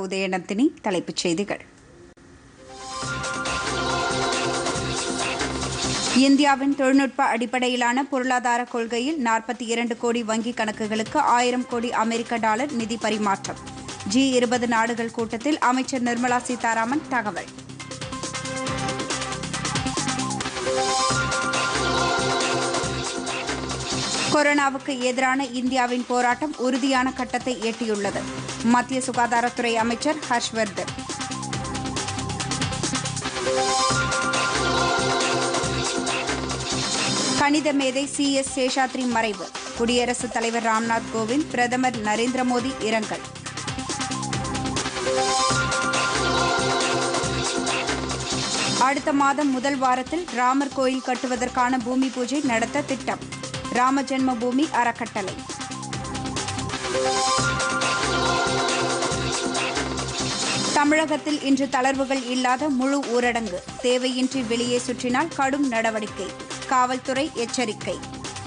உதயநந்தினி தலைப்புச் செய்திகள் இந்தியாவின் தொழில்நுட்ப அடிப்படையிலான பொருளாதார கொள்கையில் நாற்பத்தி இரண்டு கோடி வங்கிக் கணக்குகளுக்கு ஆயிரம் கோடி அமெரிக்க டாலர் நிதி பரிமாற்றம் ஜி இருபது நாடுகள் கூட்டத்தில் அமைச்சர் நிர்மலா சீதாராமன் தகவல் கொரோனாவுக்கு எதிரான இந்தியாவின் போராட்டம் உறுதியான கட்டத்தை எட்டியுள்ளது மத்திய சுகாதாரத்துறை அமைச்சர் ஹர்ஷ்வர்தன் கணித மேதை சி எஸ் சேஷாத்ரி மறைவு குடியரசுத் தலைவர் ராம்நாத் கோவிந்த் பிரதமர் நரேந்திர மோடி இரங்கல் அடுத்த மாதம் முதல் வாரத்தில் ராமர் கோயில் கட்டுவதற்கான பூமி பூஜை நடத்த திட்டம் ராம ஜென்ம பூமி அறக்கட்டளை தமிழகத்தில் இன்று தளர்வுகள் இல்லாத முழு ஊரடங்கு தேவையின்றி வெளியே சுற்றினால் கடும் நடவடிக்கை காவல்துறை எச்சரிக்கை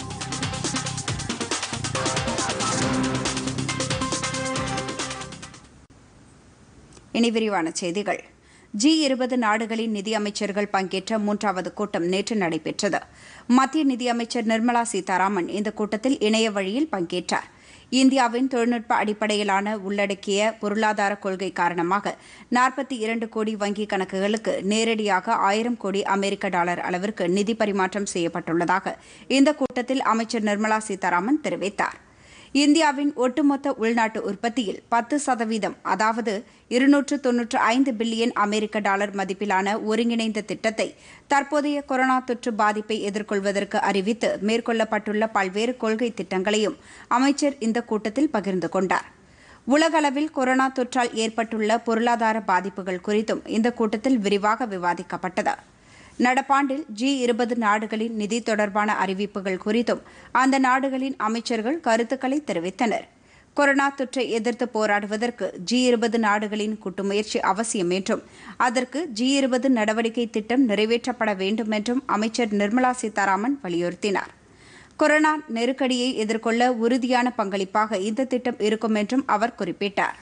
இனி விரிவான செய்திகள் ஜி இருபது நாடுகளின் நிதியமைச்சர்கள் பங்கேற்ற மூன்றாவது கூட்டம் நேற்று நடைபெற்றது மத்திய நிதியமைச்சர் நிர்மலா சீதாராமன் இந்த கூட்டத்தில் இணைய வழியில் பங்கேற்றார் இந்தியாவின் தொழில்நுட்ப அடிப்படையிலான உள்ளடக்கிய பொருளாதார கொள்கை காரணமாக நாற்பத்தி இரண்டு கோடி வங்கிக் கணக்குகளுக்கு நேரடியாக ஆயிரம் கோடி அமெரிக்க டாலர் அளவிற்கு நிதி பரிமாற்றம் செய்யப்பட்டுள்ளதாக இந்த கூட்டத்தில் அமைச்சர் நிர்மலா சீதாராமன் தெரிவித்தார் இந்தியாவின் ஒட்டுமொத்த உள்நாட்டு உற்பத்தியில் பத்து சதவீதம் அதாவது இருநூற்று தொன்னூற்று ஐந்து பில்லியன் அமெரிக்க டாலர் மதிப்பிலான ஒருங்கிணைந்த திட்டத்தை தற்போதைய கொரோனா தொற்று பாதிப்பை எதிர்கொள்வதற்கு அறிவித்து மேற்கொள்ளப்பட்டுள்ள பல்வேறு கொள்கை திட்டங்களையும் அமைச்சர் இந்த கூட்டத்தில் பகிர்ந்து கொண்டார் உலகளவில் கொரோனா தொற்றால் ஏற்பட்டுள்ள பொருளாதார பாதிப்புகள் குறித்தும் இந்த கூட்டத்தில் விரிவாக விவாதிக்கப்பட்டது நடப்பாண்டில் ஜி இருபது நாடுகளின் நிதி தொடர்பான அறிவிப்புகள் குறித்தும் அந்த நாடுகளின் அமைச்சர்கள் கருத்துக்களை தெரிவித்தனர் கொரோனா தொற்றை எதிர்த்து போராடுவதற்கு ஜி இருபது நாடுகளின் கூட்டுமுயற்சி அவசியம் என்றும் அதற்கு ஜி இருபது நடவடிக்கை திட்டம் நிறைவேற்றப்பட வேண்டும் என்றும் அமைச்சர் நிர்மலா சீதாராமன் வலியுறுத்தினார் கொரோனா நெருக்கடியை எதிர்கொள்ள உறுதியான பங்களிப்பாக இந்த திட்டம் இருக்கும் என்றும் அவர் குறிப்பிட்டார்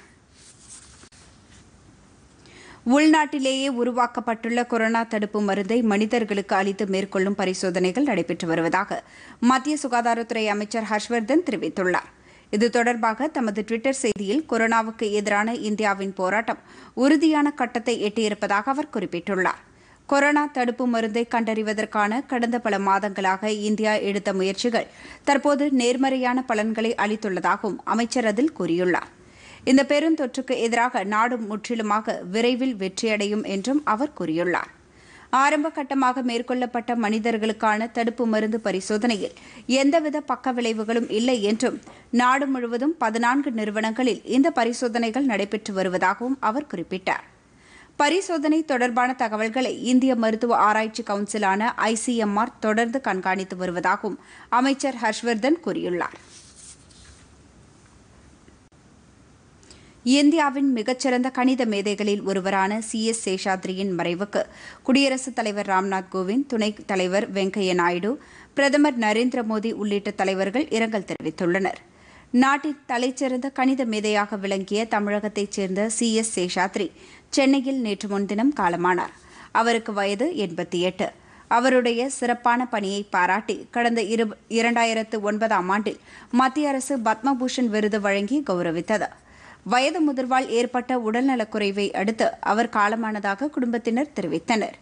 உள்நாட்டிலேயே உருவாக்கப்பட்டுள்ள கொரோனா தடுப்பு மருந்தை மனிதர்களுக்கு அளித்து மேற்கொள்ளும் பரிசோதனைகள் நடைபெற்று வருவதாக மத்திய சுகாதாரத்துறை அமைச்சர் ஹர்ஷ்வர்தன் தெரிவித்துள்ளார் இது தொடர்பாக தமது டுவிட்டர் செய்தியில் கொரோனாவுக்கு எதிரான இந்தியாவின் போராட்டம் உறுதியான கட்டத்தை எட்டியிருப்பதாக அவர் குறிப்பிட்டுள்ளார் கொரோனா தடுப்பு மருந்தை கண்டறிவதற்கான கடந்த பல மாதங்களாக இந்தியா எடுத்த முயற்சிகள் தற்போது நேர்மறையான பலன்களை அளித்துள்ளதாகவும் அமைச்சர் அதில் கூறியுள்ளார் இந்த பெருந்தொற்றுக்கு எதிராக நாடு முற்றிலுமாக விரைவில் வெற்றியடையும் என்றும் அவர் கூறியுள்ளார் ஆரம்ப கட்டமாக மேற்கொள்ளப்பட்ட மனிதர்களுக்கான தடுப்பு மருந்து பரிசோதனையில் எந்தவித பக்க விளைவுகளும் இல்லை என்றும் நாடு முழுவதும் பதினான்கு நிறுவனங்களில் இந்த பரிசோதனைகள் நடைபெற்று வருவதாகவும் அவர் குறிப்பிட்டார் பரிசோதனை தொடர்பான தகவல்களை இந்திய மருத்துவ ஆராய்ச்சி கவுன்சிலான ஐசிஎம்ஆர் தொடர்ந்து கண்காணித்து வருவதாகவும் அமைச்சர் ஹர்ஷ்வர்தன் கூறியுள்ளார் இந்தியாவின் மிகச்சிறந்த கணித மேதைகளில் ஒருவரான சி எஸ் சேஷாத்ரியின் மறைவுக்கு குடியரசுத் தலைவர் ராம்நாத் கோவிந்த் துணைத் தலைவர் வெங்கையா நாயுடு பிரதமர் நரேந்திர மோடி உள்ளிட்ட தலைவர்கள் இரங்கல் தெரிவித்துள்ளனர் நாட்டின் தலைச்சிறந்த கணித மேதையாக விளங்கிய தமிழகத்தைச் சேர்ந்த சி எஸ் சேஷாத்ரி சென்னையில் நேற்று முன்தினம் காலமானார் அவருக்கு வயது எண்பத்தி எட்டு அவருடைய சிறப்பான பணியை பாராட்டி கடந்த இரண்டாயிரத்து ஒன்பதாம் ஆண்டில் மத்திய அரசு பத்மபூஷன் விருது வழங்கி கௌரவித்தது வயது முதிர்வால் ஏற்பட்ட உடல்நலக்குறைவை அடுத்து அவர் காலமானதாக குடும்பத்தினர் தெரிவித்தனர்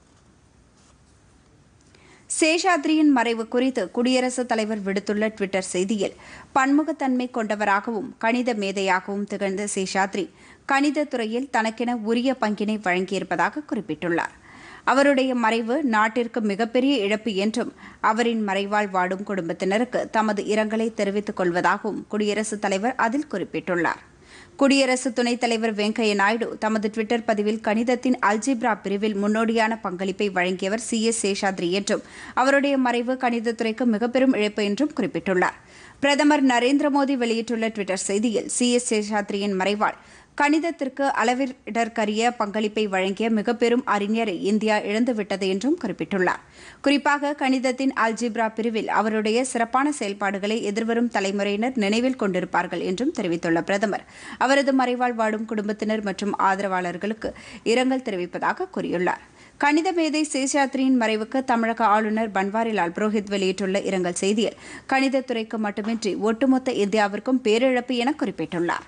சேஷாத்ரியின் மறைவு குறித்து குடியரசுத் தலைவர் விடுத்துள்ள டுவிட்டர் செய்தியில் பன்முகத்தன்மை கொண்டவராகவும் கணித மேதையாகவும் திகழ்ந்த சேஷாத்ரி கணித துறையில் தனக்கென உரிய பங்கினை வழங்கியிருப்பதாக குறிப்பிட்டுள்ளார் அவருடைய மறைவு நாட்டிற்கு மிகப்பெரிய இழப்பு என்றும் அவரின் மறைவால் வாடும் குடும்பத்தினருக்கு தமது இரங்கலை தெரிவித்துக் கொள்வதாகவும் குடியரசுத் தலைவர் அதில் குறிப்பிட்டுள்ளார் குடியரசு துணைத் தலைவர் வெங்கையா நாயுடு தமது டுவிட்டர் பதிவில் கணிதத்தின் அல்ஜிப்ரா பிரிவில் முன்னோடியான பங்களிப்பை வழங்கியவர் சி எஸ் சேஷாத்ரி என்றும் அவருடைய மறைவு கணிதத்துறைக்கு மிகப்பெரும் இழப்பு என்றும் குறிப்பிட்டுள்ளார் பிரதமர் நரேந்திர மோடி வெளியிட்டுள்ள டுவிட்டர் செய்தியில் சி எஸ் சேஷாத்ரியின் மறைவால் கணிதத்திற்கு அளவிடற்கரிய பங்களிப்பை வழங்கிய மிகப்பெரும் அறிஞரை இந்தியா இழந்துவிட்டது என்றும் குறிப்பிட்டுள்ளார் குறிப்பாக கணிதத்தின் அல்ஜிப்ரா பிரிவில் அவருடைய சிறப்பான செயல்பாடுகளை எதிர்வரும் தலைமுறையினர் நினைவில் கொண்டிருப்பார்கள் என்றும் தெரிவித்துள்ள பிரதமர் அவரது மறைவால் வாடும் குடும்பத்தினர் மற்றும் ஆதரவாளர்களுக்கு இரங்கல் தெரிவிப்பதாக கூறியுள்ளார் கணித மேதை சேஷாத்ரியின் மறைவுக்கு தமிழக ஆளுநர் பன்வாரிலால் புரோஹித் வெளியிட்டுள்ள இரங்கல் செய்தியில் கணிதத்துறைக்கு மட்டுமின்றி ஒட்டுமொத்த இந்தியாவிற்கும் பேரிழப்பு என குறிப்பிட்டுள்ளார்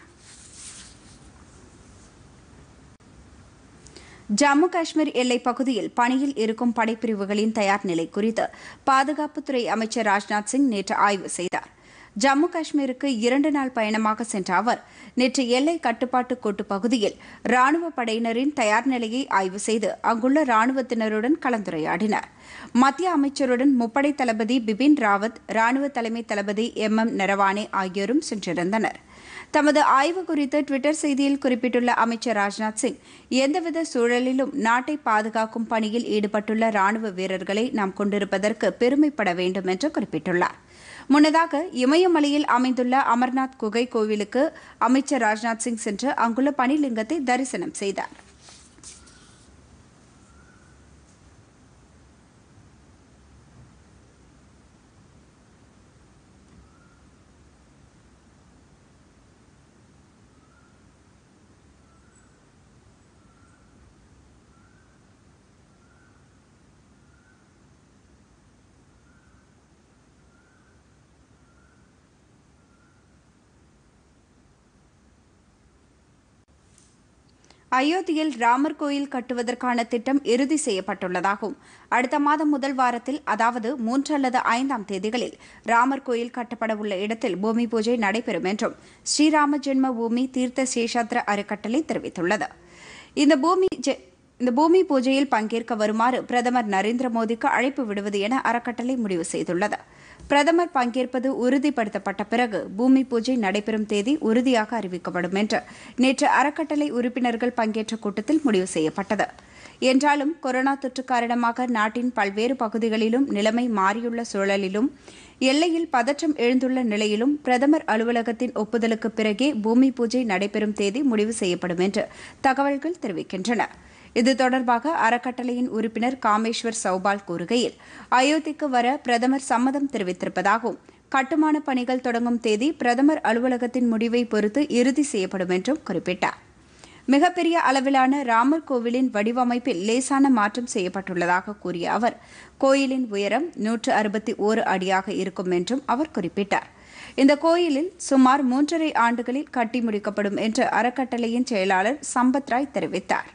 ஜம்மு காஷ்மீர் எல்லைப் பகுதியில் பணியில் இருக்கும் படைப்பிரிவுகளின் தயார் நிலை குறித்து பாதுகாப்புத்துறை அமைச்சர் ராஜ்நாத் சிங் நேற்று ஆய்வு செய்தார் ஜம்மு காஷ்மீருக்கு இரண்டு நாள் பயணமாக சென்ற அவர் நேற்று எல்லை கட்டுப்பாட்டு கோட்டு பகுதியில் ராணுவ படையினரின் தயார் நிலையை ஆய்வு செய்து அங்குள்ள ராணுவத்தினருடன் கலந்துரையாடினார் மத்திய அமைச்சருடன் முப்படை தளபதி பிபின் ராவத் ராணுவ தலைமை தளபதி எம் எம் நரவானே ஆகியோரும் சென்றிருந்தனர் தமது ஆய்வு குறித்து டுவிட்டர் செய்தியில் குறிப்பிட்டுள்ள அமைச்சர் ராஜ்நாத் சிங் எந்தவித சூழலிலும் நாட்டை பாதுகாக்கும் பணியில் ஈடுபட்டுள்ள ராணுவ வீரர்களை நாம் கொண்டிருப்பதற்கு பெருமைப்பட வேண்டும் என்று குறிப்பிட்டுள்ளார் முன்னதாக இமயமலையில் அமைந்துள்ள அமர்நாத் குகை கோவிலுக்கு அமைச்சர் ராஜ்நாத் சிங் சென்று அங்குள்ள பனிலிங்கத்தை தரிசனம் செய்தார் அயோத்தியில் ராமர் கோயில் கட்டுவதற்கான திட்டம் இறுதி செய்யப்பட்டுள்ளதாகவும் அடுத்த மாதம் முதல் வாரத்தில் அதாவது மூன்று அல்லது ஐந்தாம் தேதிகளில் ராமர் கோயில் கட்டப்பட உள்ள இடத்தில் பூமி பூஜை நடைபெறும் என்றும் ஸ்ரீராம ஜென்ம பூமி தீர்த்த சேஷாத்திர அறக்கட்டளை தெரிவித்துள்ளது இந்த பூமி ஜெ- இந்த பூமி பூஜையில் பங்கேற்க வருமாறு பிரதமர் நரேந்திர மோடிக்கு அழைப்பு விடுவது என அறக்கட்டளை முடிவு செய்துள்ளது பிரதமர் பங்கேற்பது உறுதிப்படுத்தப்பட்ட பிறகு பூமி பூஜை நடைபெறும் தேதி உறுதியாக அறிவிக்கப்படும் என்று நேற்று அறக்கட்டளை உறுப்பினர்கள் பங்கேற்ற கூட்டத்தில் முடிவு செய்யப்பட்டது என்றாலும் கொரோனா தொற்று காரணமாக நாட்டின் பல்வேறு பகுதிகளிலும் நிலைமை மாறியுள்ள சூழலிலும் எல்லையில் பதற்றம் எழுந்துள்ள நிலையிலும் பிரதமர் அலுவலகத்தின் ஒப்புதலுக்கு பிறகே பூமி பூஜை நடைபெறும் தேதி முடிவு செய்யப்படும் என்று தகவல்கள் தெரிவிக்கின்றன இது தொடர்பாக அறக்கட்டளையின் உறுப்பினர் காமேஸ்வர் சௌபால் கூறுகையில் அயோத்திக்கு வர பிரதமர் சம்மதம் தெரிவித்திருப்பதாகவும் கட்டுமான பணிகள் தொடங்கும் தேதி பிரதமர் அலுவலகத்தின் முடிவை பொறுத்து இறுதி செய்யப்படும் என்றும் குறிப்பிட்டார் மிகப்பெரிய அளவிலான ராமர் கோவிலின் வடிவமைப்பில் லேசான மாற்றம் செய்யப்பட்டுள்ளதாக கூறிய அவர் கோயிலின் உயரம் நூற்று அறுபத்தி ஓரு அடியாக இருக்கும் என்றும் அவர் குறிப்பிட்டார் இந்த கோயிலில் சுமார் மூன்றரை ஆண்டுகளில் கட்டி முடிக்கப்படும் என்று அறக்கட்டளையின் செயலாளர் சம்பத் ராய் தெரிவித்தார்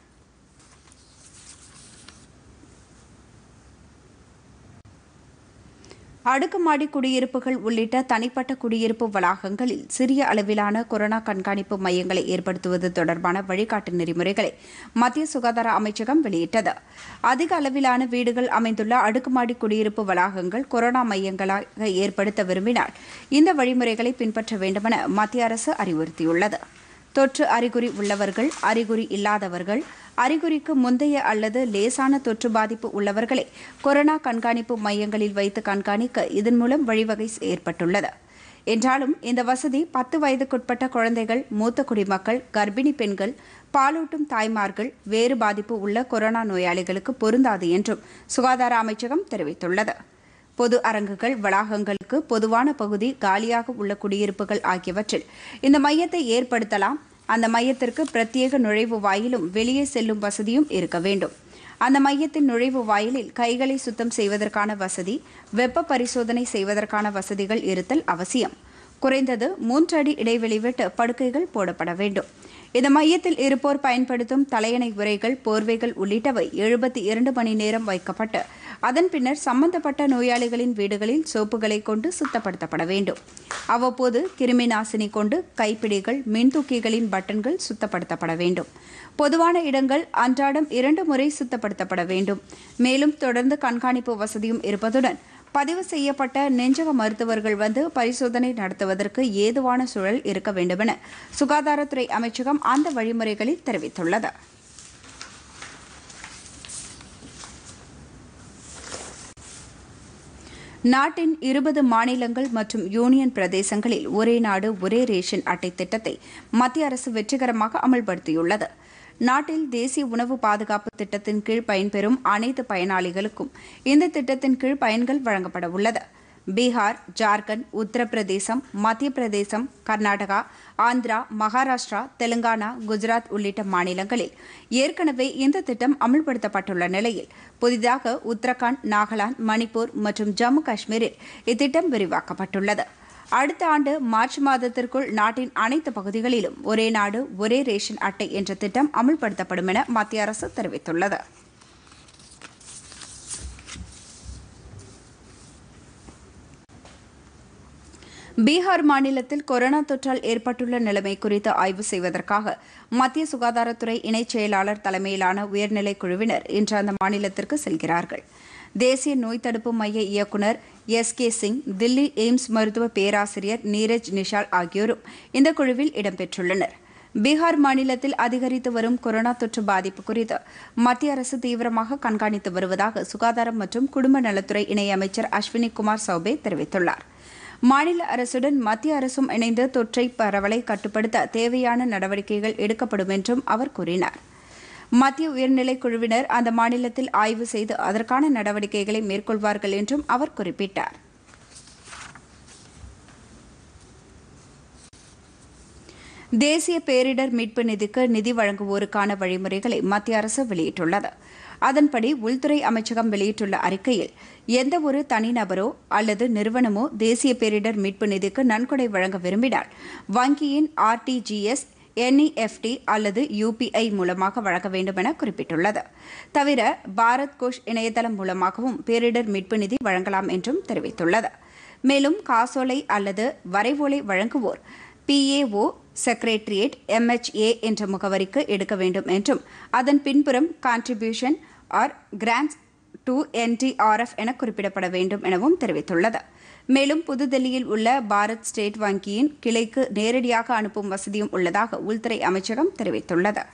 அடுக்குமாடி குடியிருப்புகள் உள்ளிட்ட தனிப்பட்ட குடியிருப்பு வளாகங்களில் சிறிய அளவிலான கொரோனா கண்காணிப்பு மையங்களை ஏற்படுத்துவது தொடர்பான வழிகாட்டு நெறிமுறைகளை மத்திய சுகாதார அமைச்சகம் வெளியிட்டது அதிக அளவிலான வீடுகள் அமைந்துள்ள அடுக்குமாடி குடியிருப்பு வளாகங்கள் கொரோனா மையங்களாக ஏற்படுத்த விரும்பினால் இந்த வழிமுறைகளை பின்பற்ற வேண்டுமென மத்திய அரசு அறிவுறுத்தியுள்ளது தொற்று அறிகுறி உள்ளவர்கள் அறிகுறி இல்லாதவர்கள் அறிகுறிக்கு முந்தைய அல்லது லேசான தொற்று பாதிப்பு உள்ளவர்களை கொரோனா கண்காணிப்பு மையங்களில் வைத்து கண்காணிக்க இதன் மூலம் வழிவகை ஏற்பட்டுள்ளது என்றாலும் இந்த வசதி பத்து வயதுக்குட்பட்ட குழந்தைகள் மூத்த குடிமக்கள் கர்ப்பிணி பெண்கள் பாலூட்டும் தாய்மார்கள் வேறு பாதிப்பு உள்ள கொரோனா நோயாளிகளுக்கு பொருந்தாது என்றும் சுகாதார அமைச்சகம் தெரிவித்துள்ளது பொது அரங்குகள் வளாகங்களுக்கு பொதுவான பகுதி காலியாக உள்ள குடியிருப்புகள் ஆகியவற்றில் இந்த மையத்தை ஏற்படுத்தலாம் அந்த மையத்திற்கு பிரத்யேக நுழைவு வாயிலும் வெளியே செல்லும் வசதியும் இருக்க வேண்டும் அந்த மையத்தின் நுழைவு வாயிலில் கைகளை சுத்தம் செய்வதற்கான வசதி வெப்ப பரிசோதனை செய்வதற்கான வசதிகள் இருத்தல் அவசியம் குறைந்தது மூன்று அடி இடைவெளி விட்டு படுக்கைகள் போடப்பட வேண்டும் இந்த மையத்தில் இருப்போர் பயன்படுத்தும் தலையணை உரைகள் போர்வைகள் உள்ளிட்டவை எழுபத்தி இரண்டு மணி நேரம் வைக்கப்பட்டு அதன் பின்னர் சம்பந்தப்பட்ட நோயாளிகளின் வீடுகளில் சோப்புகளை கொண்டு சுத்தப்படுத்தப்பட வேண்டும் அவ்வப்போது கிருமி நாசினி கொண்டு கைப்பிடிகள் மின்தூக்கிகளின் பட்டன்கள் சுத்தப்படுத்தப்பட வேண்டும் பொதுவான இடங்கள் அன்றாடம் இரண்டு முறை சுத்தப்படுத்தப்பட வேண்டும் மேலும் தொடர்ந்து கண்காணிப்பு வசதியும் இருப்பதுடன் பதிவு செய்யப்பட்ட நெஞ்சக மருத்துவர்கள் வந்து பரிசோதனை நடத்துவதற்கு ஏதுவான சூழல் இருக்க வேண்டுமென சுகாதாரத்துறை அமைச்சகம் அந்த வழிமுறைகளில் தெரிவித்துள்ளது நாட்டின் இருபது மாநிலங்கள் மற்றும் யூனியன் பிரதேசங்களில் ஒரே நாடு ஒரே ரேஷன் அட்டை திட்டத்தை மத்திய அரசு வெற்றிகரமாக அமல்படுத்தியுள்ளது நாட்டில் தேசிய உணவு பாதுகாப்பு திட்டத்தின் கீழ் பயன்பெறும் அனைத்து பயனாளிகளுக்கும் இந்த திட்டத்தின் கீழ் பயன்கள் வழங்கப்பட உள்ளது பீகார் ஜார்க்கண்ட் உத்தரப்பிரதேசம் மத்திய பிரதேசம் கர்நாடகா ஆந்திரா மகாராஷ்டிரா தெலுங்கானா குஜராத் உள்ளிட்ட மாநிலங்களில் ஏற்கனவே இந்த திட்டம் அமல்படுத்தப்பட்டுள்ள நிலையில் புதிதாக உத்தரகாண்ட் நாகாலாந்து மணிப்பூர் மற்றும் ஜம்மு காஷ்மீரில் இத்திட்டம் விரிவாக்கப்பட்டுள்ளது அடுத்த ஆண்டு மார்ச் மாதத்திற்குள் நாட்டின் அனைத்து பகுதிகளிலும் ஒரே நாடு ஒரே ரேஷன் அட்டை என்ற திட்டம் அமல்படுத்தப்படும் என மத்திய அரசு தெரிவித்துள்ளது பீகார் மாநிலத்தில் கொரோனா தொற்றால் ஏற்பட்டுள்ள நிலைமை குறித்து ஆய்வு செய்வதற்காக மத்திய சுகாதாரத்துறை இணைச் செயலாளர் தலைமையிலான உயர்நிலை குழுவினர் இன்று அந்த மாநிலத்திற்கு செல்கிறார்கள் தேசிய நோய் தடுப்பு மைய இயக்குநர் S K Singh Delhi AIIMS மருத்துவ பேராசிரியர் நீரஜ் நிஷால் ஆகியோரும் இந்த குழுவில் இடம்பெற்றுள்ளனர் பீகார் மாநிலத்தில் அதிகரித்து வரும் கொரோனா தொற்று பாதிப்பு குறித்து மத்திய அரசு தீவிரமாக கண்காணித்து வருவதாக சுகாதாரம் மற்றும் குடும்ப நலத்துறை இணையமைச்சர் அஸ்வினி குமார் சௌபே தெரிவித்துள்ளார் மாநில அரசுடன் மத்திய அரசும் இணைந்து தொற்றை பரவலை கட்டுப்படுத்த தேவையான நடவடிக்கைகள் எடுக்கப்படும் என்றும் அவர் கூறினார் மத்திய உயர்நிலை குழுவினர் அந்த மாநிலத்தில் ஆய்வு செய்து அதற்கான நடவடிக்கைகளை மேற்கொள்வார்கள் என்றும் அவர் குறிப்பிட்டார் தேசிய பேரிடர் மீட்பு நிதிக்கு நிதி வழங்குவோருக்கான வழிமுறைகளை மத்திய அரசு வெளியிட்டுள்ளது அதன்படி உள்துறை அமைச்சகம் வெளியிட்டுள்ள அறிக்கையில் எந்தவொரு தனிநபரோ அல்லது நிறுவனமோ தேசிய பேரிடர் மீட்பு நிதிக்கு நன்கொடை வழங்க விரும்பினால் வங்கியின் ஆர்டிஜிஎஸ் என்இஎஃப்டி அல்லது யுபிஐ மூலமாக வழங்க வேண்டும் என குறிப்பிட்டுள்ளது தவிர பாரத் கோஷ் இணையதளம் மூலமாகவும் பேரிடர் மீட்பு நிதி வழங்கலாம் என்றும் தெரிவித்துள்ளது மேலும் காசோலை அல்லது வரைவோலை வழங்குவோர் பிஏஓ செக்ரட்டரியேட் எம்எச்ஏ என்ற முகவரிக்கு எடுக்க வேண்டும் என்றும் அதன் பின்புறம் contribution are grants to NDRF என குறிப்பிடப்பட வேண்டும் எனவும் தெரிவித்துள்ளது மேலும் புதுதில்லியில் உள்ள பாரத் ஸ்டேட் வங்கியின் கிளைக்கு நேரடியாக அனுப்பும் வசதியும் உள்ளதாக உள்துறை அமைச்சகம் தெரிவித்துள்ளது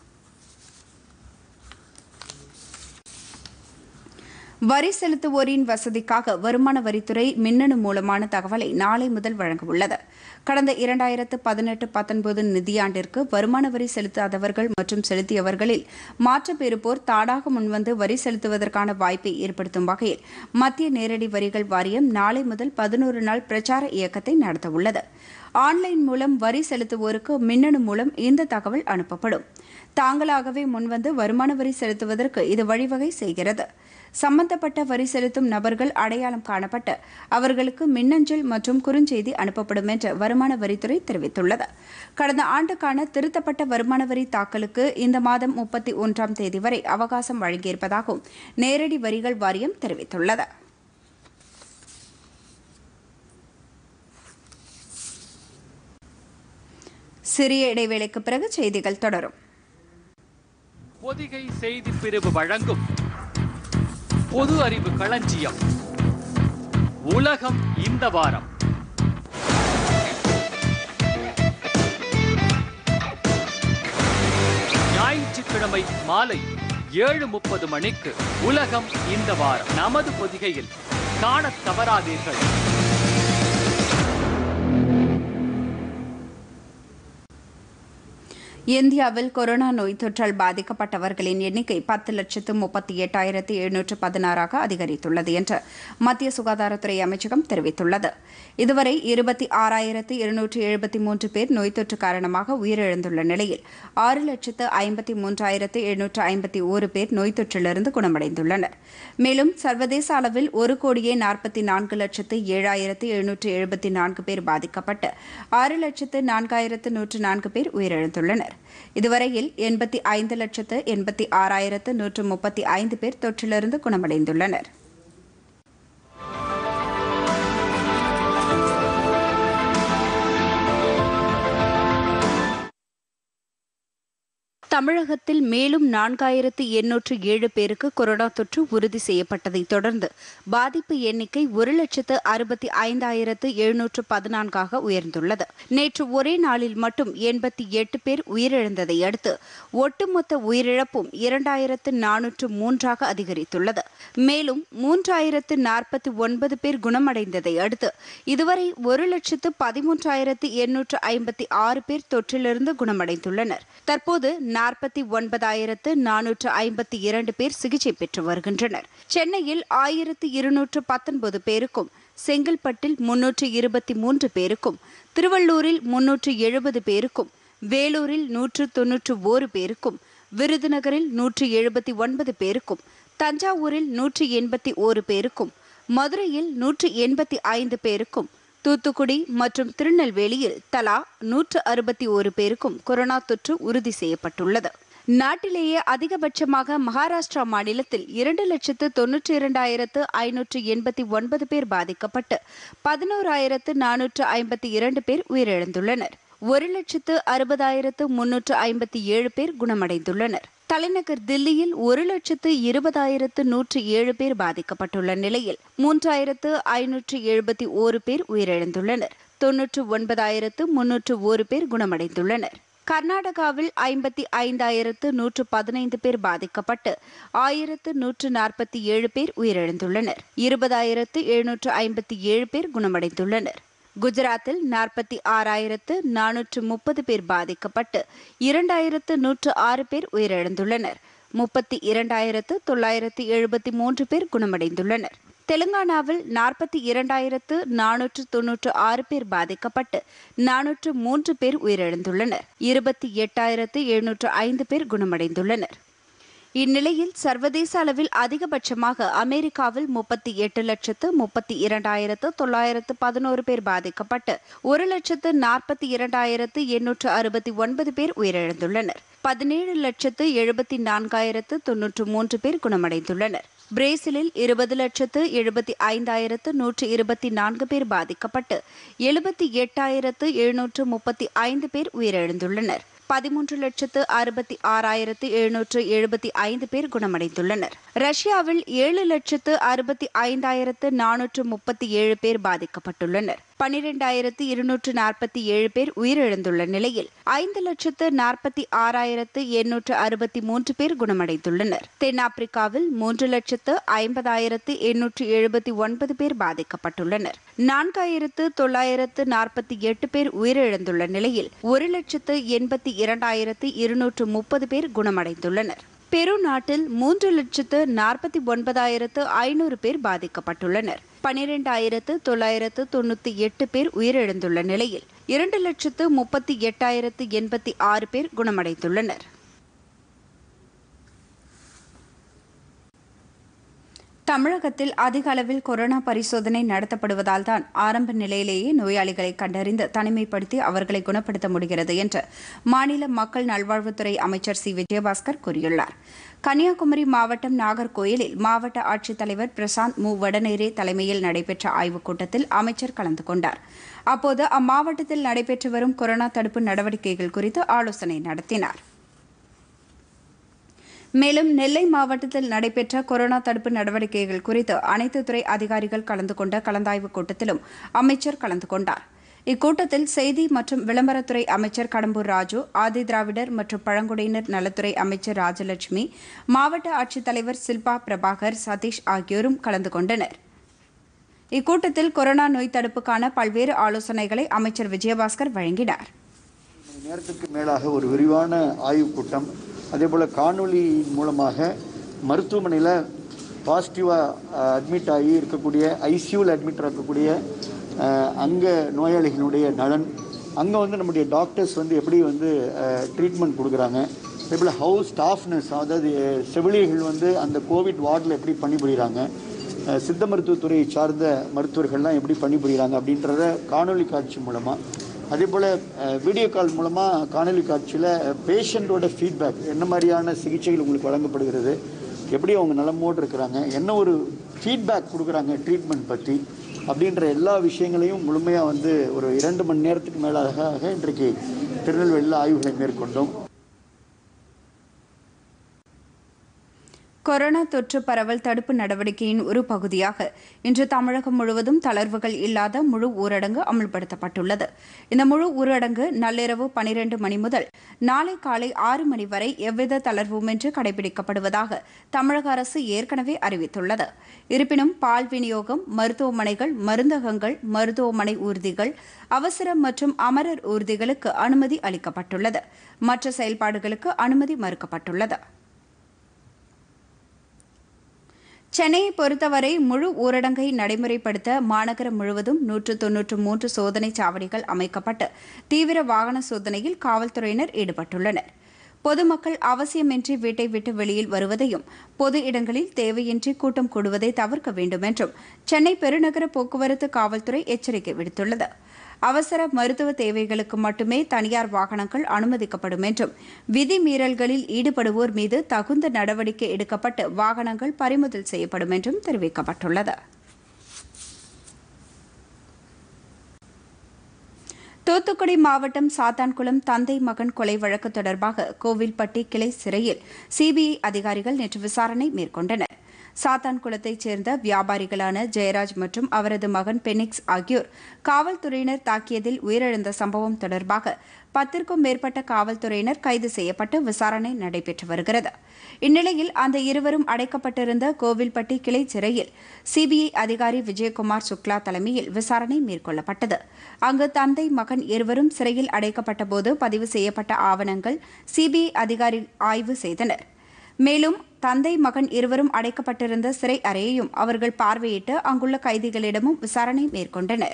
வரி செலுத்துவோரின் வசதிக்காக வருமான வரித்துறை மின்னணு மூலமான தகவலை நாளை முதல் வழங்கவுள்ளது கடந்த இரண்டாயிரத்து பதினெட்டு பத்தொன்பது நிதியாண்டிற்கு வருமான வரி செலுத்தாதவர்கள் மற்றும் செலுத்தியவர்களில் மாற்று பெறுப்போர் தாடாக முன்வந்து வரி செலுத்துவதற்கான வாய்ப்பை ஏற்படுத்தும் வகையில் மத்திய நேரடி வரிகள் வாரியம் நாளை முதல் பதினோரு நாள் பிரச்சார இயக்கத்தை நடத்தவுள்ளது ஆன்லைன் மூலம் வரி செலுத்துவோருக்கு மின்னணு மூலம் இந்த தகவல் அனுப்பப்படும் தாங்களாகவே முன்வந்து வருமான வரி செலுத்துவதற்கு இது வழிவகை செய்கிறது சம்பந்தப்பட்ட வரி செலுத்தும் நபர்கள் அடையாளம் காணப்பட்டு அவர்களுக்கு மின்னஞ்சல் மற்றும் குறுஞ்செய்தி அனுப்பப்படும் என்று வருமான வரித்துறை தெரிவித்துள்ளது கடந்த ஆண்டுக்கான திருத்தப்பட்ட வருமான வரி தாக்கலுக்கு இந்த மாதம் முப்பத்தி ஒன்றாம் தேதி வரை அவகாசம் வழங்கியிருப்பதாகவும் நேரடி வரிகள் வாரியம் தெரிவித்துள்ளது சிறிய இடைவேளைக்கு பிறகு செய்திகள் தொடரும் பொதிகை செய்தி பிரிவு வழங்கும் பொது அறிவு களஞ்சியம் உலகம் இந்த வாரம் ஞாயிற்றுக்கிழமை மாலை ஏழு முப்பது மணிக்கு உலகம் இந்த வாரம் நமது பொதிகையில் காணத் தவறாதீர்கள் இந்தியாவில் கொரோனா நோய் தொற்றால் பாதிக்கப்பட்டவர்களின் எண்ணிக்கை பத்து லட்சத்து முப்பத்தி எட்டாயிரத்து எழுநூற்று பதினாறாக அதிகரித்துள்ளது என்று மத்திய சுகாதாரத்துறை அமைச்சகம் தெரிவித்துள்ளது இதுவரை இருபத்தி ஆறாயிரத்து இருநூற்று எழுபத்தி மூன்று பேர் நோய் தொற்று காரணமாக உயிரிழந்துள்ள நிலையில் ஆறு லட்சத்து ஐம்பத்தி மூன்றாயிரத்து எழுநூற்று ஐம்பத்தி ஓரு பேர் நோய் தொற்றிலிருந்து குணமடைந்துள்ளனர் மேலும் சர்வதேச அளவில் ஒரு கோடியே நாற்பத்தி நான்கு லட்சத்து ஏழாயிரத்து எழுநூற்று எழுபத்தி நான்கு பேர் பாதிக்கப்பட்டு ஆறு லட்சத்து நான்காயிரத்து நூற்று நான்கு பேர் உயிரிழந்துள்ளனர் இதுவரையில் எண்பத்தி ஐந்து லட்சத்து எண்பத்தி ஆறாயிரத்து நூற்று முப்பத்தி ஐந்து பேர் தொற்றிலிருந்து குணமடைந்துள்ளனர் தமிழகத்தில் மேலும் நான்காயிரத்து எண்ணூற்று ஏழு பேருக்கு கொரோனா தொற்று உறுதி செய்யப்பட்டதைத் தொடர்ந்து பாதிப்பு எண்ணிக்கை ஒரு லட்சத்து அறுபத்தி ஐந்தாயிரத்து எழுநூற்று பதினான்காக உயர்ந்துள்ளது நேற்று ஒரே நாளில் மட்டும் எண்பத்தி எட்டு பேர் உயிரிழந்ததை அடுத்து ஒட்டுமொத்த உயிரிழப்பும் இரண்டாயிரத்து நானூற்று மூன்றாக அதிகரித்துள்ளது மேலும் மூன்றாயிரத்து நாற்பத்தி ஒன்பது பேர் குணமடைந்ததை அடுத்து இதுவரை ஒரு லட்சத்து பதிமூன்றாயிரத்து எண்ணூற்று ஐம்பத்தி ஆறு பேர் தொற்றிலிருந்து குணமடைந்துள்ளனர் தற்போது நாற்பத்தி ஒன்பதாயிரத்து நானூற்று ஐம்பத்தி இரண்டு பேர் சிகிச்சை பெற்று வருகின்றனர் சென்னையில் ஆயிரத்து இருநூற்று பத்தொன்பது பேருக்கும் செங்கல்பட்டில் முன்னூற்று இருபத்தி மூன்று பேருக்கும் திருவள்ளூரில் முன்னூற்று எழுபது பேருக்கும் வேலூரில் நூற்று தொன்னூற்று ஓரு பேருக்கும் விருதுநகரில் நூற்று எழுபத்தி ஒன்பது பேருக்கும் தஞ்சாவூரில் நூற்று எண்பத்தி ஓரு பேருக்கும் மதுரையில் நூற்று எண்பத்தி ஐந்து பேருக்கும் தூத்துக்குடி மற்றும் திருநெல்வேலியில் தலா நூற்று அறுபத்தி ஒரு பேருக்கும் கொரோனா தொற்று உறுதி செய்யப்பட்டுள்ளது நாட்டிலேயே அதிகபட்சமாக மகாராஷ்டிரா மாநிலத்தில் இரண்டு லட்சத்து தொன்னூற்றி இரண்டாயிரத்து ஐநூற்று எண்பத்தி ஒன்பது பேர் பாதிக்கப்பட்டு பதினோராயிரத்து நானூற்று ஐம்பத்தி இரண்டு பேர் உயிரிழந்துள்ளனர் ஒரு லட்சத்து அறுபதாயிரத்து முன்னூற்று ஐம்பத்தி ஏழு பேர் குணமடைந்துள்ளனர் தலைநகர் தில்லியில் ஒரு லட்சத்து இருபதாயிரத்து நூற்று ஏழு பேர் பாதிக்கப்பட்டுள்ள நிலையில் மூன்றாயிரத்து ஐநூற்று எழுபத்தி ஓரு பேர் உயிரிழந்துள்ளனர் தொன்னூற்று ஒன்பதாயிரத்து முன்னூற்று ஓரு பேர் குணமடைந்துள்ளனர் கர்நாடகாவில் ஐம்பத்தி ஐந்தாயிரத்து நூற்று பதினைந்து பேர் பாதிக்கப்பட்டு ஆயிரத்து நூற்று நாற்பத்தி ஏழு பேர் உயிரிழந்துள்ளனர் இருபதாயிரத்து எழுநூற்று ஐம்பத்தி ஏழு பேர் குணமடைந்துள்ளனர் குஜராத்தில் நாற்பத்தி ஆறாயிரத்து நானூற்று முப்பது பேர் பாதிக்கப்பட்டு இரண்டாயிரத்து நூற்று ஆறு பேர் உயிரிழந்துள்ளனர் முப்பத்தி இரண்டாயிரத்து தொள்ளாயிரத்து எழுபத்தி மூன்று பேர் குணமடைந்துள்ளனர் தெலுங்கானாவில் நாற்பத்தி இரண்டாயிரத்து நானூற்று தொன்னூற்று ஆறு பேர் பாதிக்கப்பட்டு நானூற்று மூன்று பேர் உயிரிழந்துள்ளனர் இருபத்தி எட்டாயிரத்து எழுநூற்று ஐந்து பேர் குணமடைந்துள்ளனர் இந்நிலையில் சர்வதேச அளவில் அதிகபட்சமாக அமெரிக்காவில் முப்பத்தி எட்டு லட்சத்து முப்பத்தி இரண்டாயிரத்து தொள்ளாயிரத்து பதினோரு பேர் பாதிக்கப்பட்டு ஒரு லட்சத்து நாற்பத்தி இரண்டாயிரத்து எண்ணூற்று அறுபத்தி ஒன்பது பேர் உயிரிழந்துள்ளனர் பதினேழு லட்சத்து எழுபத்தி நான்காயிரத்து தொன்னூற்று மூன்று பேர் குணமடைந்துள்ளனர் பிரேசிலில் இருபது லட்சத்து எழுபத்தி ஐந்தாயிரத்து நூற்று இருபத்தி நான்கு பேர் பாதிக்கப்பட்டு எழுபத்தி எட்டாயிரத்து எழுநூற்று முப்பத்தி ஐந்து பேர் உயிரிழந்துள்ளனர் பதிமூன்று லட்சத்து அறுபத்தி ஆறாயிரத்து எழுநூற்று எழுபத்தி ஐந்து பேர் குணமடைந்துள்ளனர் ரஷ்யாவில் ஏழு லட்சத்து அறுபத்தி ஐந்தாயிரத்து நானூற்று முப்பத்தி ஏழு பேர் பாதிக்கப்பட்டுள்ளனர் பனிரெண்டாயிரத்து இருநூற்று நாற்பத்தி ஏழு பேர் உயிரிழந்துள்ள நிலையில் ஐந்து லட்சத்து நாற்பத்தி ஆறாயிரத்து எண்ணூற்று அறுபத்தி மூன்று பேர் குணமடைந்துள்ளனர் தென்னாப்பிரிக்காவில் மூன்று லட்சத்து ஐம்பதாயிரத்து எண்ணூற்று எழுபத்தி ஒன்பது பேர் பாதிக்கப்பட்டுள்ளனர் நான்காயிரத்து தொள்ளாயிரத்து நாற்பத்தி எட்டு பேர் உயிரிழந்துள்ள நிலையில் ஒரு லட்சத்து எண்பத்தி இரண்டாயிரத்து இருநூற்று முப்பது பேர் குணமடைந்துள்ளனர் பெரு நாட்டில் மூன்று லட்சத்து நாற்பத்தி ஒன்பதாயிரத்து ஐநூறு பேர் பாதிக்கப்பட்டுள்ளனர் பனிரெண்டாயிரத்து தொள்ளாயிரத்து தொண்ணூற்றி எட்டு பேர் உயிரிழந்துள்ள நிலையில் இரண்டு லட்சத்து முப்பத்தி எட்டாயிரத்து எண்பத்தி ஆறு பேர் குணமடைந்துள்ளனர் தமிழகத்தில் அதிக அளவில் கொரோனா பரிசோதனை நடத்தப்படுவதால் தான் ஆரம்ப நிலையிலேயே நோயாளிகளை கண்டறிந்து தனிமைப்படுத்தி அவர்களை குணப்படுத்த முடிகிறது என்று மாநில மக்கள் நல்வாழ்வுத்துறை அமைச்சர் சி விஜயபாஸ்கர் கூறியுள்ளார் கன்னியாகுமரி மாவட்டம் நாகர்கோயிலில் மாவட்ட ஆட்சித்தலைவர் பிரசாந்த் மு வடநேரே தலைமையில் நடைபெற்ற ஆய்வுக் கூட்டத்தில் அமைச்சர் கலந்து கொண்டார் அப்போது அம்மாவட்டத்தில் நடைபெற்று வரும் கொரோனா தடுப்பு நடவடிக்கைகள் குறித்து ஆலோசனை நடத்தினார் மேலும் நெல்லை மாவட்டத்தில் நடைபெற்ற கொரோனா தடுப்பு நடவடிக்கைகள் குறித்து அனைத்து துறை அதிகாரிகள் கலந்து கொண்ட கலந்தாய்வுக் கூட்டத்திலும் அமைச்சர் கலந்து கொண்டார் இக்கூட்டத்தில் செய்தி மற்றும் விளம்பரத்துறை அமைச்சர் கடம்பூர் ராஜு ஆதி திராவிடர் மற்றும் பழங்குடியினர் நலத்துறை அமைச்சர் ராஜலட்சுமி மாவட்ட ஆட்சித்தலைவர் சில்பா பிரபாகர் சதீஷ் ஆகியோரும் கலந்து கொண்டனர் இக்கூட்டத்தில் கொரோனா நோய் தடுப்புக்கான பல்வேறு ஆலோசனைகளை அமைச்சர் விஜயபாஸ்கர் வழங்கினார் மணி நேரத்துக்கு மேலாக ஒரு விரிவான ஆய்வுக் கூட்டம் அதே போல் காணொளி மூலமாக மருத்துவமனையில் பாசிட்டிவாக அட்மிட் ஆகி இருக்கக்கூடிய ஐசியூவில் அட்மிட் இருக்கக்கூடிய அஹ், அங்க நோயாளிகளுடைய நலன் அங்கே வந்து நம்முடைய டாக்டர்ஸ் வந்து எப்படி வந்து ட்ரீட்மெண்ட் கொடுக்குறாங்க அதே போல் ஹவு ஸ்டாஃப்னஸ் அதாவது அஹ், செவிலியர்கள் வந்து அந்த கோவிட் வார்டில் எப்படி பணிபுரிகிறாங்க அஹ், சித்த மருத்துவத்துறையை சார்ந்த மருத்துவர்கள்லாம் எப்படி பணிபுரிகிறாங்க அப்படின்றத காணொளி காட்சி மூலமாக அதே போல் வீடியோ கால் மூலமாக காணொலி காட்சியில் பேஷண்ட்டோட ஃபீட்பேக் என்ன மாதிரியான சிகிச்சைகள் உங்களுக்கு வழங்கப்படுகிறது எப்படி அவங்க நலமோடு இருக்கிறாங்க என்ன ஒரு ஃபீட்பேக் கொடுக்குறாங்க ட்ரீட்மெண்ட் பற்றி அப்படின்ற எல்லா விஷயங்களையும் முழுமையாக வந்து ஒரு இரண்டு மணி நேரத்துக்கு மேலாக இன்றைக்கு திருநெல்வேலியில் ஆய்வுகளை மேற்கொண்டோம் கொரோனா தொற்று பரவல் தடுப்பு நடவடிக்கையின் ஒரு பகுதியாக இன்று தமிழகம் முழுவதும் தளர்வுகள் இல்லாத முழு ஊரடங்கு அமல்படுத்தப்பட்டுள்ளது இந்த முழு ஊரடங்கு நள்ளிரவு பனிரெண்டு மணி முதல் நாளை காலை ஆறு மணி வரை எவ்வித தளர்வுமின்றி கடைபிடிக்கப்படுவதாக தமிழக அரசு ஏற்கனவே அறிவித்துள்ளது இருப்பினும் பால் விநியோகம் மருத்துவமனைகள் மருந்தகங்கள் மருத்துவமனை ஊர்திகள் அவசர மற்றும் அமரர் ஊர்திகளுக்கு அனுமதி அளிக்கப்பட்டுள்ளது மற்ற செயல்பாடுகளுக்கு அனுமதி மறுக்கப்பட்டுள்ளது சென்னையை பொறுத்தவரை முழு ஊரடங்கை நடைமுறைப்படுத்த மாநகரம் முழுவதும் நூற்று தொன்னூற்று மூன்று சோதனைச் சாவடிகள் அமைக்கப்பட்டு தீவிர வாகன சோதனையில் காவல்துறையினர் ஈடுபட்டுள்ளனர் பொதுமக்கள் அவசியமின்றி வீட்டை விட்டு வெளியில் வருவதையும் பொது இடங்களில் தேவையின்றி கூட்டம் கூடுவதை தவிர்க்க வேண்டும் என்றும் சென்னை பெருநகர போக்குவரத்து காவல்துறை எச்சரிக்கை விடுத்துள்ளது அவசர மருத்துவ தேவைகளுக்கு மட்டுமே தனியார் வாகனங்கள் அனுமதிக்கப்படும் என்றும் விதிமீறல்களில் ஈடுபடுவோர் மீது தகுந்த நடவடிக்கை எடுக்கப்பட்டு வாகனங்கள் பறிமுதல் செய்யப்படும் என்றும் தெரிவிக்கப்பட்டுள்ளது தூத்துக்குடி மாவட்டம் சாத்தான்குளம் தந்தை மகன் கொலை வழக்கு தொடர்பாக கோவில்பட்டி கிளை சிறையில் சிபிஐ அதிகாரிகள் நேற்று விசாரணை மேற்கொண்டனர் சாத்தான்குளத்தைச் சேர்ந்த வியாபாரிகளான ஜெயராஜ் மற்றும் அவரது மகன் பெனிக்ஸ் ஆகியோர் காவல்துறையினர் தாக்கியதில் உயிரிழந்த சம்பவம் தொடர்பாக பத்திற்கும் மேற்பட்ட காவல்துறையினர் கைது செய்யப்பட்டு விசாரணை நடைபெற்று வருகிறது இந்நிலையில் அந்த இருவரும் அடைக்கப்பட்டிருந்த கோவில்பட்டி கிளை சிறையில் சிபிஐ அதிகாரி விஜயகுமார் சுக்லா தலைமையில் விசாரணை மேற்கொள்ளப்பட்டது அங்கு தந்தை மகன் இருவரும் சிறையில் அடைக்கப்பட்டபோது பதிவு செய்யப்பட்ட ஆவணங்கள் சிபிஐ அதிகாரி ஆய்வு செய்தனர் மேலும் தந்தை மகன் இருவரும் அடைக்கப்பட்டிருந்த சிறை அறையையும் அவர்கள் பார்வையிட்டு அங்குள்ள கைதிகளிடமும் விசாரணை மேற்கொண்டனர்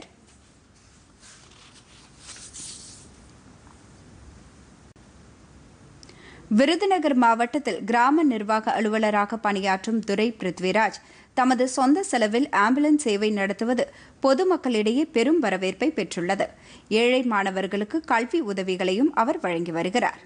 விருதுநகர் மாவட்டத்தில் கிராம நிர்வாக அலுவலராக பணியாற்றும் துரை பிருத்விராஜ் தமது சொந்த செலவில் ஆம்புலன்ஸ் சேவை நடத்துவது பொதுமக்களிடையே பெரும் வரவேற்பை பெற்றுள்ளது ஏழை மாணவர்களுக்கு கல்வி உதவிகளையும் அவர் வழங்கி வருகிறார்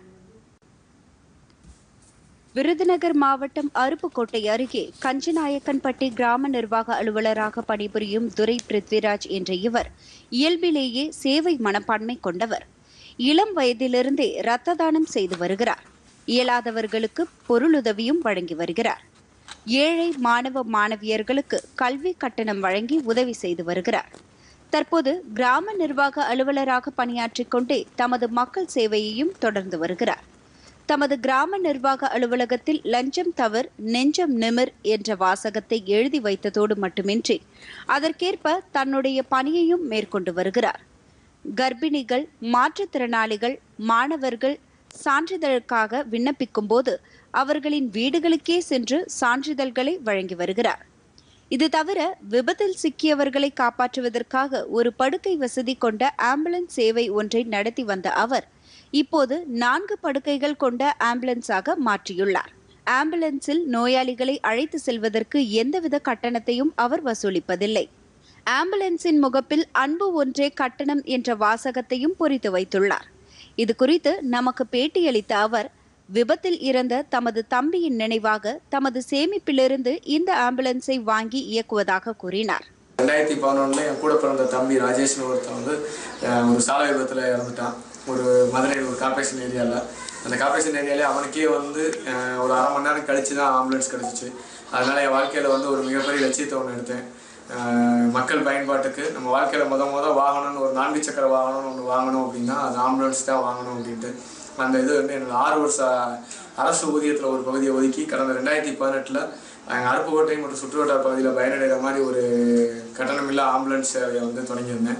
விருதுநகர் மாவட்டம் அருப்புக்கோட்டை அருகே கஞ்சநாயக்கன்பட்டி கிராம நிர்வாக அலுவலராக பணிபுரியும் துரை பிருத்விராஜ் என்ற இவர் இயல்பிலேயே சேவை மனப்பான்மை கொண்டவர் இளம் வயதிலிருந்தே இரத்த தானம் செய்து வருகிறார் இயலாதவர்களுக்கு பொருளுதவியும் வழங்கி வருகிறார் ஏழை மாணவ மாணவியர்களுக்கு கல்வி கட்டணம் வழங்கி உதவி செய்து வருகிறார் தற்போது கிராம நிர்வாக அலுவலராக பணியாற்றிக் கொண்டே தமது மக்கள் சேவையையும் தொடர்ந்து வருகிறார் தமது கிராம நிர்வாக அலுவலகத்தில் லஞ்சம் தவிர் நெஞ்சம் நிமிர் என்ற வாசகத்தை எழுதி வைத்ததோடு மட்டுமின்றி அதற்கேற்ப தன்னுடைய பணியையும் மேற்கொண்டு வருகிறார் கர்ப்பிணிகள் மாற்றுத்திறனாளிகள் மாணவர்கள் சான்றிதழுக்காக விண்ணப்பிக்கும் போது அவர்களின் வீடுகளுக்கே சென்று சான்றிதழ்களை வழங்கி வருகிறார் இது தவிர விபத்தில் சிக்கியவர்களை காப்பாற்றுவதற்காக ஒரு படுக்கை வசதி கொண்ட ஆம்புலன்ஸ் சேவை ஒன்றை நடத்தி வந்த அவர் இப்போது நான்கு படுக்கைகள் கொண்ட ஆம்புலன்ஸாக மாற்றியுள்ளார் ஆம்புலன்ஸில் நோயாளிகளை அழைத்து செல்வதற்கு எந்தவித கட்டணத்தையும் அவர் வசூலிப்பதில்லை ஆம்புலன்ஸின் முகப்பில் அன்பு ஒன்றே கட்டணம் என்ற வாசகத்தையும் பொறித்து வைத்துள்ளார் இது குறித்து நமக்கு பேட்டியளித்த அவர் விபத்தில் இறந்த தமது தம்பியின் நினைவாக தமது சேமிப்பிலிருந்து இந்த ஆம்புலன்ஸை வாங்கி இயக்குவதாக கூறினார் ரெண்டாயிரத்தி பதினொன்றில் என் கூட பிறந்த தம்பி ராஜேஷ்னு ஒருத்தன் வந்து அஹ், ஒரு சாலை விபத்தில் இறந்துட்டான் ஒரு மதுரையில் ஒரு கார்பரேஷன் ஏரியாவில் அந்த கார்பரேஷன் ஏரியாலே அவனுக்கே வந்து அஹ், ஒரு அரை மணி நேரம் கழிச்சு தான் ஆம்புலன்ஸ் கிடச்சிச்சு அதனால் என் வாழ்க்கையில் வந்து ஒரு மிகப்பெரிய லட்சியத்தை ஒன்று எடுத்தேன் அஹ், மக்கள் பயன்பாட்டுக்கு நம்ம வாழ்க்கையில் முத முத வாங்கணும்னு ஒரு நான்கு சக்கர வாகனம்னு ஒன்று வாங்கணும் அப்படின்னா அது ஆம்புலன்ஸ் தான் வாங்கணும் அப்படின்ட்டு அந்த இது வந்து என்னோட ஆறு வருஷ அரசு ஊதியத்தில் ஒரு பகுதியை ஒதுக்கி கடந்த ரெண்டாயிரத்தி பதினெட்டில் எங்கள் அருப்புக்கோட்டை மற்றும் சுற்றுவட்டார பகுதியில் பயனடைகிற மாதிரி ஒரு கட்டணமில்லா ஆம்புலன்ஸ் சேவையை வந்து தொடங்கியிருந்தேன்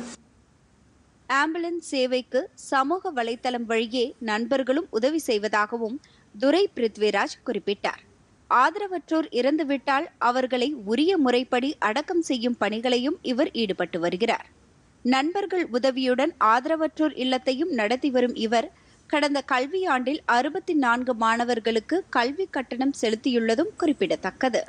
ஆம்புலன்ஸ் சேவைக்கு சமூக வலைத்தளம் வழியே நண்பர்களும் உதவி செய்வதாகவும் துரை பிருத்விராஜ் குறிப்பிட்டார் ஆதரவற்றோர் இறந்துவிட்டால் அவர்களை உரிய முறைப்படி அடக்கம் செய்யும் பணிகளையும் இவர் ஈடுபட்டு வருகிறார் நண்பர்கள் உதவியுடன் ஆதரவற்றோர் இல்லத்தையும் நடத்தி வரும் இவர் கடந்த கல்வியாண்டில் அறுபத்தி நான்கு மாணவர்களுக்கு கல்வி கட்டணம் செலுத்தியுள்ளதும் குறிப்பிடத்தக்கது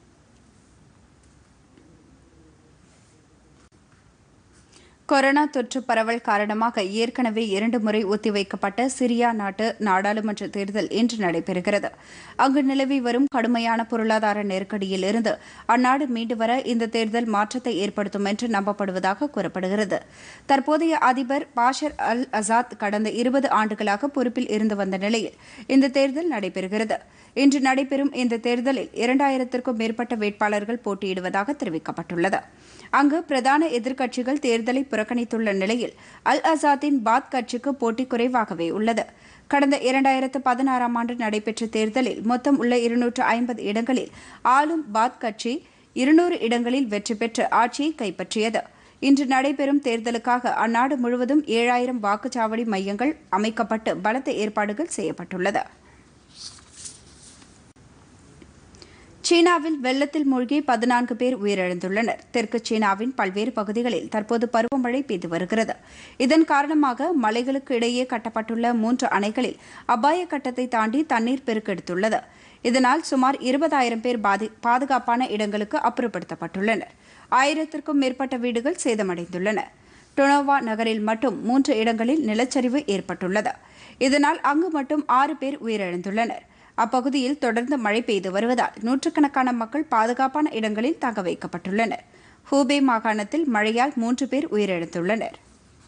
கொரோனா தொற்று பரவல் காரணமாக ஏற்கனவே இரண்டு முறை ஒத்திவைக்கப்பட்ட சிரியா நாட்டு நாடாளுமன்ற தேர்தல் இன்று நடைபெறுகிறது அங்கு நிலவி வரும் கடுமையான பொருளாதார நெருக்கடியில் இருந்து அந்நாடு மீண்டு வர இந்த தேர்தல் மாற்றத்தை ஏற்படுத்தும் என்று நம்பப்படுவதாக கூறப்படுகிறது தற்போதைய அதிபர் பாஷர் அல் அசாத் கடந்த இருபது ஆண்டுகளாக பொறுப்பில் இருந்து வந்த நிலையில் இந்த தேர்தல் நடைபெறுகிறது இன்று நடைபெறும் இந்த தேர்தலில் இரண்டாயிரத்திற்கும் மேற்பட்ட வேட்பாளர்கள் போட்டியிடுவதாக தெரிவிக்கப்பட்டுள்ளது அங்கு பிரதான எதிர்க்கட்சிகள் தேர்தலை புறக்கணித்துள்ள நிலையில் அல் அசாத்தின் பாத் கட்சிக்கு போட்டி குறைவாகவே உள்ளது கடந்த இரண்டாயிரத்து பதினாறாம் ஆண்டு நடைபெற்ற தேர்தலில் மொத்தம் உள்ள இருநூற்று ஐம்பது இடங்களில் ஆளும் பாத் கட்சி இருநூறு இடங்களில் வெற்றி பெற்று ஆட்சியை கைப்பற்றியது இன்று நடைபெறும் தேர்தலுக்காக அந்நாடு முழுவதும் ஏழாயிரம் வாக்குச்சாவடி மையங்கள் அமைக்கப்பட்டு பலத்த ஏற்பாடுகள் செய்யப்பட்டுள்ளது சீனாவில் வெள்ளத்தில் மூழ்கி பதினான்கு பேர் உயிரிழந்துள்ளனர் தெற்கு சீனாவின் பல்வேறு பகுதிகளில் தற்போது பருவமழை பெய்து வருகிறது இதன் காரணமாக மலைகளுக்கு இடையே கட்டப்பட்டுள்ள மூன்று அணைகளில் அபாய கட்டத்தை தாண்டி தண்ணீர் பெருக்கெடுத்துள்ளது இதனால் சுமார் இருபதாயிரம் பேர் பாதி பாதுகாப்பான இடங்களுக்கு அப்புறப்படுத்தப்பட்டுள்ளனர் ஆயிரத்திற்கும் மேற்பட்ட வீடுகள் சேதமடைந்துள்ளன டொனோவா நகரில் மட்டும் மூன்று இடங்களில் நிலச்சரிவு ஏற்பட்டுள்ளது இதனால் அங்கு மட்டும் ஆறு பேர் உயிரிழந்துள்ளனர் அப்பகுதியில் தொடர்ந்து மழை பெய்து வருவதால் நூற்றுக்கணக்கான மக்கள் பாதுகாப்பான இடங்களில் தங்க வைக்கப்பட்டுள்ளனர் ஹூபே மாகாணத்தில் மழையால் மூன்று பேர் உயிரிழந்துள்ளனர்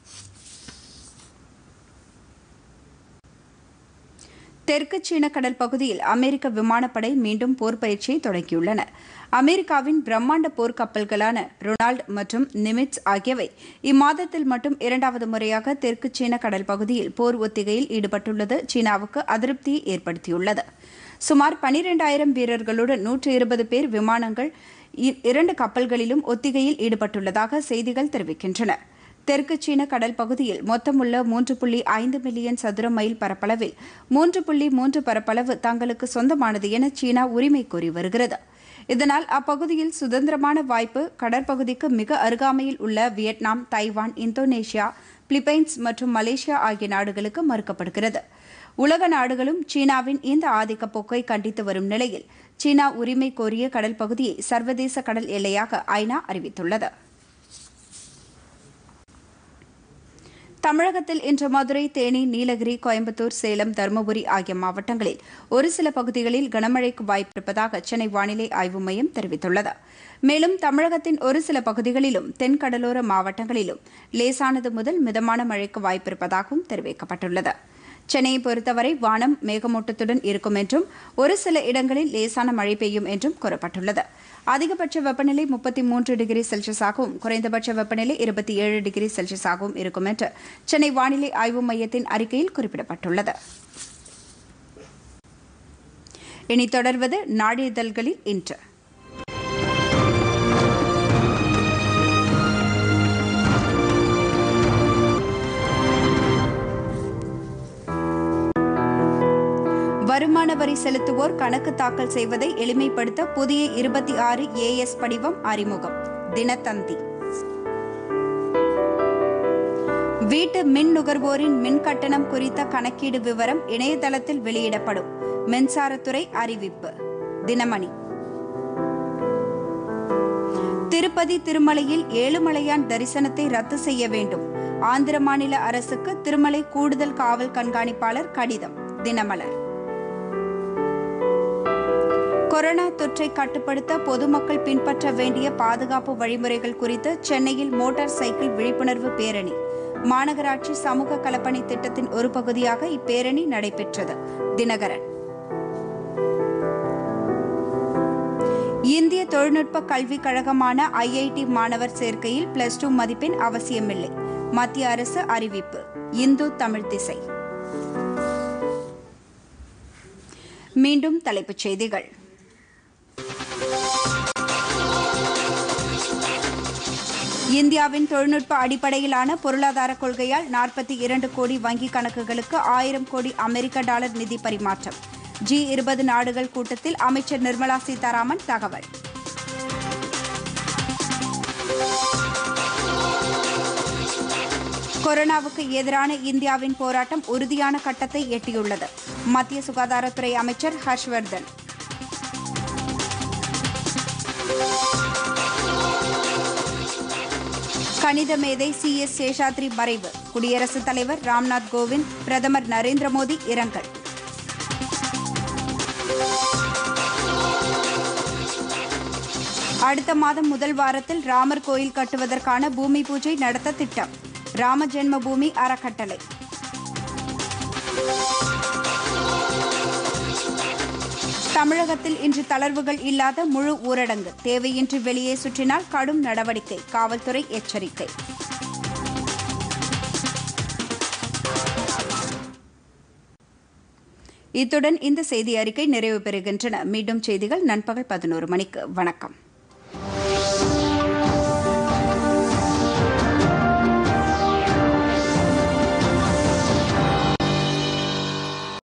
தெற்கு சீன கடல் பகுதியில் அமெரிக்க விமானப்படை மீண்டும் போர் பயிற்சியை தொடங்கியுள்ளன அமெரிக்காவின் பிரம்மாண்ட போர் கப்பல்களான ரொனால்ட் மற்றும் நிமிட்ஸ் ஆகியவை இம்மாதத்தில் மட்டும் இரண்டாவது முறையாக தெற்கு சீன கடல் பகுதியில் போர் ஒத்திகையில் ஈடுபட்டுள்ளது சீனாவுக்கு அதிருப்தியை ஏற்படுத்தியுள்ளது சுமார் பனிரெண்டாயிரம் வீரர்களுடன் நூற்று இருபது பேர் விமானங்கள் இ- இரண்டு கப்பல்களிலும் ஒத்திகையில் ஈடுபட்டுள்ளதாக செய்திகள் தெரிவிக்கின்றன தெற்கு சீன கடல் பகுதியில் மொத்தமுள்ள மூன்று புள்ளி ஐந்து மில்லியன் சதுர மைல் பரப்பளவில் மூன்று புள்ளி மூன்று பரப்பளவு தங்களுக்கு சொந்தமானது என சீனா உரிமை கோரி வருகிறது இதனால் அப்பகுதியில் சுதந்திரமான வாய்ப்பு கடற்பகுதிக்கு மிக அருகாமையில் உள்ள வியட்நாம் தைவான் இந்தோனேஷியா பிலிப்பைன்ஸ் மற்றும் மலேசியா ஆகிய நாடுகளுக்கு மறுக்கப்படுகிறது உலக நாடுகளும் சீனாவின் இந்த ஆதிக்க போக்கை கண்டித்து வரும் நிலையில் சீனா உரிமை கோரிய கடல் பகுதியை சர்வதேச கடல் எல்லையாக ஐநா அறிவித்துள்ளது தமிழகத்தில் இன்று மதுரை தேனி நீலகிரி கோயம்புத்தூர் சேலம் தருமபுரி ஆகிய மாவட்டங்களில் ஒரு சில பகுதிகளில் கனமழைக்கு வாய்ப்பிருப்பதாக சென்னை வானிலை ஆய்வு மையம் தெரிவித்துள்ளது மேலும் தமிழகத்தின் ஒரு சில பகுதிகளிலும் தென்கடலோர மாவட்டங்களிலும் லேசானது முதல் மிதமான மழைக்கு வாய்ப்பிருப்பதாகவும் தெரிவிக்கப்பட்டுள்ளது சென்னையை பொறுத்தவரை வானம் மேகமூட்டத்துடன் இருக்கும் என்றும் ஒரு சில இடங்களில் லேசான மழை பெய்யும் என்றும் கூறப்பட்டுள்ளது அதிகபட்ச வெப்பநிலை முப்பத்தி மூன்று டிகிரி செல்சியஸாகவும் குறைந்தபட்ச வெப்பநிலை இருபத்தி ஏழு டிகிரி செல்சியஸாகவும் இருக்கும் என்று சென்னை வானிலை ஆய்வு மையத்தின் அறிக்கையில் குறிப்பிடப்பட்டுள்ளது இனி தொடர்வது நாளிதழ்களில் இன்று வருமான வரி செலுத்துவோர் கணக்கு தாக்கல் செய்வதை எளிமைப்படுத்த புதிய இருபத்தி ஆறு ஏஎஸ் படிவம் அறிமுகம் தினத்தந்தி வீட்டு மின் நுகர்வோரின் மின் கட்டணம் குறித்த கணக்கீடு விவரம் இணையதளத்தில் வெளியிடப்படும் மின்சாரத்துறை அறிவிப்பு தினமணி திருப்பதி திருமலையில் ஏழுமலையான் தரிசனத்தை ரத்து செய்ய வேண்டும் ஆந்திர மாநில அரசுக்கு திருமலை கூடுதல் காவல் கண்காணிப்பாளர் கடிதம் தினமலர் கொரோனா தொற்றை கட்டுப்படுத்த பொதுமக்கள் பின்பற்ற வேண்டிய பாதுகாப்பு வழிமுறைகள் குறித்து சென்னையில் மோட்டார் சைக்கிள் விழிப்புணர்வு பேரணி மாநகராட்சி சமூக கலப்பணி திட்டத்தின் ஒரு பகுதியாக இப்பேரணி நடைபெற்றது தினகரன் இந்திய தொழில்நுட்ப கல்விக் கழகமான ஐஐடி மாணவர் சேர்க்கையில் பிளஸ் டூ மதிப்பெண் அவசியமில்லை மத்திய அரசு அறிவிப்பு இந்து தமிழ் திசை மீண்டும் தலைப்புச் செய்திகள் இந்தியாவின் தொழில்நுட்ப அடிப்படையிலான பொருளாதார கொள்கையால் நாற்பத்தி இரண்டு கோடி வங்கிக் கணக்குகளுக்கு ஆயிரம் கோடி அமெரிக்க டாலர் நிதி பரிமாற்றம் ஜி இருபது நாடுகள் கூட்டத்தில் அமைச்சர் நிர்மலா சீதாராமன் தகவல் கொரோனாவுக்கு எதிரான இந்தியாவின் போராட்டம் உறுதியான கட்டத்தை எட்டியுள்ளது மத்திய சுகாதாரத்துறை அமைச்சர் ஹர்ஷ்வர்தன் கணித மேதை சி எஸ் சேஷாத்ரி மறைவு குடியரசுத் தலைவர் ராம்நாத் கோவிந்த் பிரதமர் நரேந்திர மோடி இரங்கல் அடுத்த மாதம் முதல் வாரத்தில் ராமர் கோயில் கட்டுவதற்கான பூமி பூஜை நடத்த திட்டம் ராம ஜென்ம பூமி அறக்கட்டளை தமிழகத்தில் இன்று தளர்வுகள் இல்லாத முழு ஊரடங்கு தேவையின்றி வெளியே சுற்றினால் கடும் நடவடிக்கை காவல்துறை எச்சரிக்கை இத்துடன் இந்த செய்தி அறிக்கை நிறைவு பெறுகின்றன மீண்டும் செய்திகள் நண்பகல் பதினோரு மணிக்கு வணக்கம்